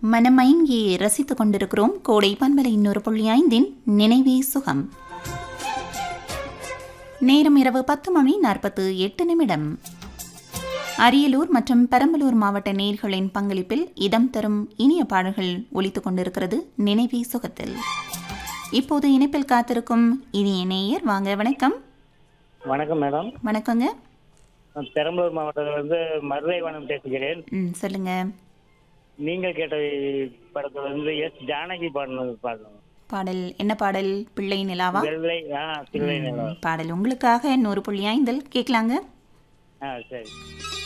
மனமயங்கி ரசித்துக் கொண்டிருக்கிறோம் கோடை பண்பலை இன்னொரு புள்ளி ஐந்தின் நினைவே சுகம் நேரம் இரவு பத்து மணி நாற்பத்து எட்டு நிமிடம் அரியலூர் மற்றும் பெரம்பலூர் மாவட்ட நேர்களின் பங்களிப்பில் இதம் தரும் இனிய பாடல்கள் ஒலித்துக் கொண்டிருக்கிறது நினைவே சுகத்தில் இப்போது இணைப்பில் காத்திருக்கும் இனிய நேயர் வாங்க வணக்கம் வணக்கம் மேடம் வணக்கங்க நான் பெரம்பலூர் மாவட்டத்திலிருந்து மருதைவனம் பேசுகிறேன் ம் சொல்லுங்க நீங்கள் கேட்ட படத்துல இருந்து எஸ் ஜானகி பாடினது பாடணும் பாடல் என்ன பாடல் பிள்ளை நிலாவா வெள்ளை ஆ பிள்ளை நிலம் பாடல் உங்களுக்காக நூறு புள்ளி ஐந்தில் கேட்கலாங்க ஆ சரி